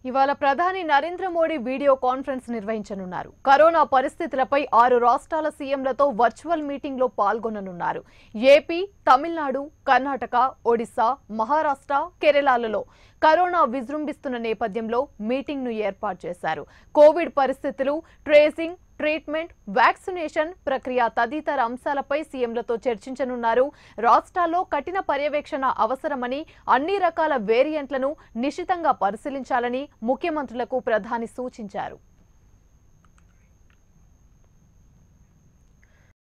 ఇవాళ ప్రధాని Narendra Modi video conference నిర్వహించనున్నారు కరోనా పరిస్థితులపై ఆరు రాష్ట్రాల సీఎంలతో వర్చువల్ మీటింగ్ లో పాల్గొననున్నారు ఏపీ తమిళనాడు కర్ణాటక ఒడిశా మహారాష్ట్ర కేరళలలో కరోనా విజృంభిస్తున్న నేపథ్యంలో మీటింగ్ ను ఏర్పాటు చేశారు కోవిడ్ పరిస్థితులు ట్రేసింగ్ ట్రీట్మెంట్ వ్యాక్సినేషన్ ప్రక్రియ తదితర అంశాలపై సీఎంలతో చర్చించనున్నారు రాష్ట్రాల్లో కఠిన పర్యవేక్షణ అవసరమని అన్ని రకాల వేరియంట్లను నిశితంగా పరిశీలించాలని ముఖ్యమంత్రులకు ప్రధాని సూచించారు